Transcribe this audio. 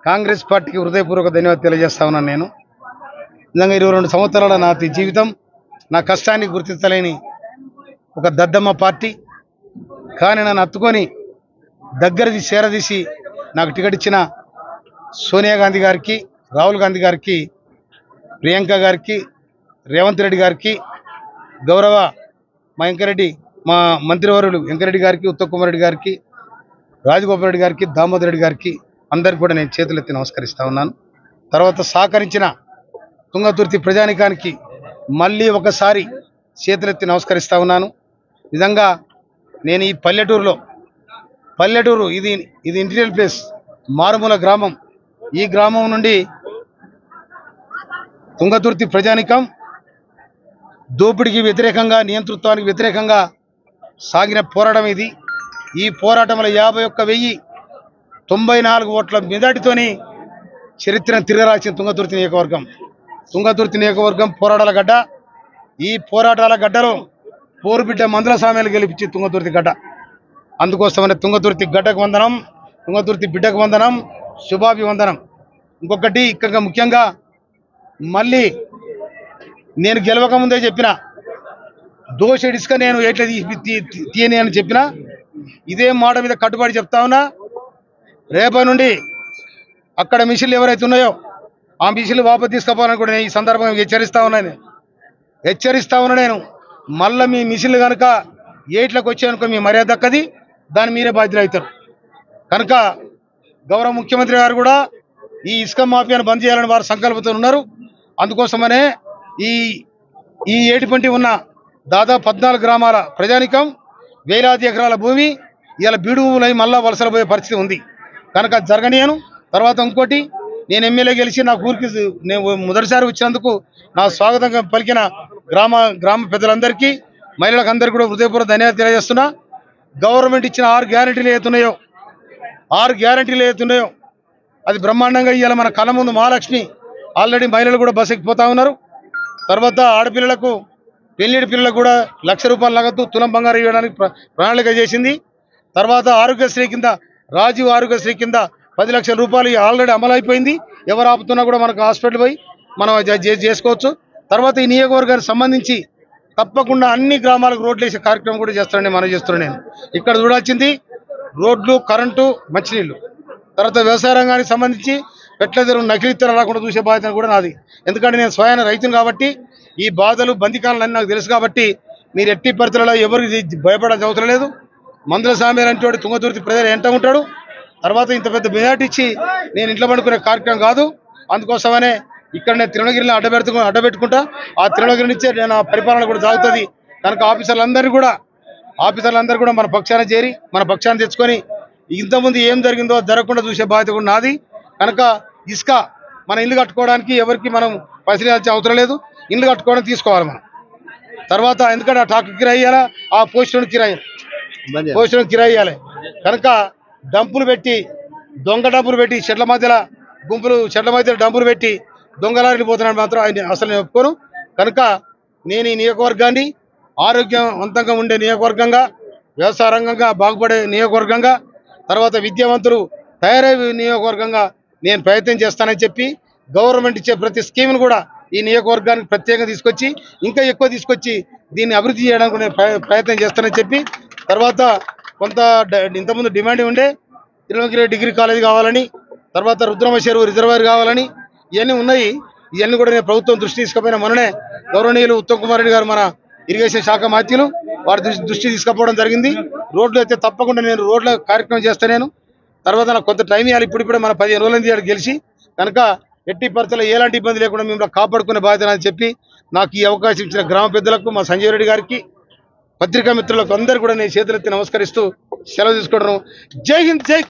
కాంగ్రెస్ పార్టీకి హృదయపూర్వక ధన్యవాదాలు తెలియజేస్తా ఉన్నాను నేను నిజంగా ఇరవై రెండు సంవత్సరాల నా జీవితం నా కష్టాన్ని గుర్తించలేని ఒక దద్దమ్మ పార్టీ కానీ నన్ను హత్తుకొని దగ్గరది చేరదీసి నాకు టికెట్ ఇచ్చిన సోనియా గాంధీ గారికి రాహుల్ గాంధీ గారికి ప్రియాంక గారికి రేవంత్ రెడ్డి గారికి గౌరవ మా వెంకరెడ్డి మా మంత్రివర్యులు వెంకరెడ్డి గారికి ఉత్తమ్ కుమార్ రెడ్డి గారికి రాజగోపాల్ రెడ్డి గారికి దామోదర్ రెడ్డి గారికి అందరికి కూడా నేను చేతులెత్తి నమస్కరిస్తా ఉన్నాను తర్వాత సహకరించిన తుంగతుర్తి ప్రజానికానికి మళ్ళీ ఒకసారి చేతులెత్తి నమస్కరిస్తా ఉన్నాను నిజంగా నేను ఈ పల్లెటూరులో పల్లెటూరు ఇది ఇది ఇంటీరియర్ ప్లేస్ మారుమూల గ్రామం ఈ గ్రామం నుండి తుంగతుర్తి ప్రజానికం దోపిడీకి వ్యతిరేకంగా నియంతృత్వానికి వ్యతిరేకంగా సాగిన పోరాటం ఇది ఈ పోరాటంలో యాభై ఒక్క వెయ్యి తొంభై నాలుగు ఓట్ల మెదటితోని చరిత్రను తిరగరాల్సిన తుంగతుర్తి నియోజకవర్గం తుంగతుర్తి నియోజకవర్గం పోరాటాల గడ్డ ఈ పోరాటాల గడ్డలో పోరుబిడ్డ మందుల సామ్యాలు గెలిపించి తుంగతుర్తి గడ్డ అందుకోసమనే తుంగతుర్తి గడ్డకు వందనం తుంగతుర్తి బిడ్డకు వందనం శుభాభివందనం ఇంకొకటి ఇక్కడ ముఖ్యంగా మళ్ళీ నేను గెలవక ముందే చెప్పిన దోష ఇసుక నేను ఎట్లా తీ- తీ- తీ- తీయని అని చెప్పిన ఇదే మాట మీద కట్టుబడి చెప్తా ఉన్నా రేపటి నుండి అక్కడ మిషన్లు ఎవరైతే ఉన్నాయో ఆ మిషన్లు వాపసు తీసుకుపోవాలని కూడా నేను ఈ సందర్భంగా హెచ్చరిస్తా ఉన్నాను నేను. హెచ్చరిస్తా ఉన్నా నేను మళ్ళీ మీ మిషన్లు కనుక ఏట్లకు వచ్చాయనుకో మీ మర్యాద దక్కది దాని మీరే బాధ్యులు అవుతారు కనుక గౌరవ ముఖ్యమంత్రి గారు కూడా ఈ ఇసుక మాఫియాను బంద్ చేయాలని వారు సంకల్పంతో ఉన్నారు అందుకోసమనే ఈ ఈ ఏటిపంటి ఉన్న దాదాపు పద్నాలుగు గ్రామాల ప్రజానికం వేలాది ఎకరాల భూమి ఇలా బీడు భూములై మళ్ళా వలసలు పోయే పరిస్థితి ఉంది కనుక అది జరగనీయను తర్వాత ఇంకోటి నేను ఎమ్మెల్యే గెలిచి నా ఊరికి నేను మొదటిసారి వచ్చినందుకు నా స్వాగతంగా పలికిన గ్రామ గ్రామ పెద్దలందరికీ మహిళలకు అందరికీ కూడా హృదయపూర్వక ధన్యవాదాలు తెలియజేస్తున్నా గవర్నమెంట్ ఇచ్చిన ఆరు గ్యారెంటీలు ఏతున్నాయో ఆరు గ్యారెంటీలు ఏతున్నాయో అది బ్రహ్మాండంగా ఇవాళ మన కళ్ళ ముందు మహాలక్ష్మి ఆల్రెడీ మహిళలు కూడా బస్ ఎక్కిపోతా ఉన్నారు తర్వాత ఆడపిల్లలకు పెళ్లిడి పిల్లలకు కూడా లక్ష రూపాయలు నగదు తులం బంగారం ఇవ్వడానికి ప్ర- ప్రణాళిక చేసింది తర్వాత ఆరోగ్యశ్రీ కింద రాజీవ్ ఆరోగ్యశ్రీ కింద పది లక్షల రూపాయలు ఆల్రెడీ అమలు అయిపోయింది ఎవరు ఆపుతున్నా కూడా మనకు హాస్పిటల్ పోయి మనం జ- చే- చేసుకోవచ్చు తర్వాత ఈ నియోజకవర్గానికి సంబంధించి తప్పకుండా అన్ని గ్రామాలకు రోడ్లు వేసే కార్యక్రమం కూడా చేస్తానని మనం చేస్తున్నాను నేను ఇక్కడ చూడాల్సింది రోడ్లు కరెంటు మంచినీళ్ళు తర్వాత వ్యవసాయ రంగానికి సంబంధించి పెట్ల నకిలీ విత్తనాలు రాకుండా చూసే బాధ్యత కూడా నాది ఎందుకంటే నేను స్వయాన రైతును కాబట్టి ఈ బాధలు బందికాలను అన్నీ నాకు తెలుసు కాబట్టి మీరు ఎట్టి పరిస్థితులలో ఎవరికి భయపడాల్సిన అవసరం లేదు మందుల సామ్యాలు అంటే వాడు తుంగతుర్తి ప్రజలు ఎంట ఉంటాడు తర్వాత ఇంత పెద్ద మెజార్టీ ఇచ్చి నేను ఇంట్లో పండుకునే కార్యక్రమం కాదు అందుకోసమనే ఇక్కడ నేను తిరుణగిరిని అడ్డబెడుతు అడ్డబెట్టుకుంటా ఆ తిరుణగిరి నుంచే నేను ఆ పరిపాలన కూడా సాగుతుంది కనుక ఆఫీసర్లందరినీ కూడా ఆఫీసర్లందరూ కూడా మన పక్షాన చేరి మన పక్షాన్ని తెచ్చుకొని ఇంతకుముందు ఏం జరిగిందో అది జరగకుండా చూసే బాధ్యత కూడా నాది కనుక ఇసుక మన ఇల్లు కట్టుకోవడానికి ఎవరికి మనం పరిశీలించాల్సిన అవసరం లేదు ఇల్లు కట్టుకోవడం తీసుకోవాలి మనం తర్వాత ఎందుకంటే ఆ ట్రాక్టర్ కిరాయి ఇవ్వాలా ఆ పోస్టులను కిరాయి పోస్టులను కిరాయి ఇవ్వాలి కనుక డంపులు పెట్టి దొంగ డంపులు పెట్టి చెట్ల మధ్యలో గుంపులు చెట్ల మధ్యలో డంపులు పెట్టి దొంగలారిని పోతున్నాడు మాత్రం ఆయన అసలు నేను ఒప్పుకోను కనుక నేను ఈ నియోజకవర్గాన్ని ఆరోగ్యవంతంగా ఉండే నియోజకవర్గంగా వ్యవసాయ రంగంగా బాగుపడే నియోజకవర్గంగా తర్వాత విద్యావంతులు తయారయ్యే నియోజకవర్గంగా నేను ప్రయత్నం చేస్తానని చెప్పి గవర్నమెంట్ ఇచ్చే ప్రతి స్కీమ్ను కూడా ఈ నియోజకవర్గానికి ప్రత్యేకంగా తీసుకొచ్చి ఇంకా ఎక్కువ తీసుకొచ్చి దీన్ని అభివృద్ధి చేయడానికి నేను ప్రయ- ప్రయత్నం చేస్తానని చెప్పి తర్వాత కొంత డ- ఇంతకుముందు డిమాండ్ ఉండే తిరుమలగిరి డిగ్రీ కాలేజ్ కావాలని తర్వాత రుద్రమ చెరువు రిజర్వాయర్ కావాలని ఇవన్నీ ఉన్నాయి ఇవన్నీ కూడా నేను ప్రభుత్వం దృష్టి తీసుకుపోయిన మొన్ననే గౌరవనీయులు ఉత్తమ్ కుమార్ రెడ్డి గారు మన ఇరిగేషన్ శాఖ మాత్యులు వారి దృష్టి దృష్టి తీసుకుపోవడం జరిగింది రోడ్లు అయితే తప్పకుండా నేను రోడ్ల కార్యక్రమం చేస్తా నేను తర్వాత నాకు కొంత టైం ఇవ్వాలి ఇప్పుడు ఇప్పుడే మన పదిహేను రోజుల నుంచి గెలిచి కనుక ఎట్టి పరిస్థితుల్లో ఎలాంటి ఇబ్బంది లేకుండా మిమ్మల్ని కాపాడుకునే బాధ్యత అని చెప్పి నాకు ఈ అవకాశం ఇచ్చిన గ్రామ పెద్దలకు మా సంజయ్ రెడ్డి గారికి పత్రికా మిత్రులకు అందరూ కూడా నేను చేతులెత్తి నమస్కరిస్తూ సెలవు తీసుకోవడం జై హింద్ జై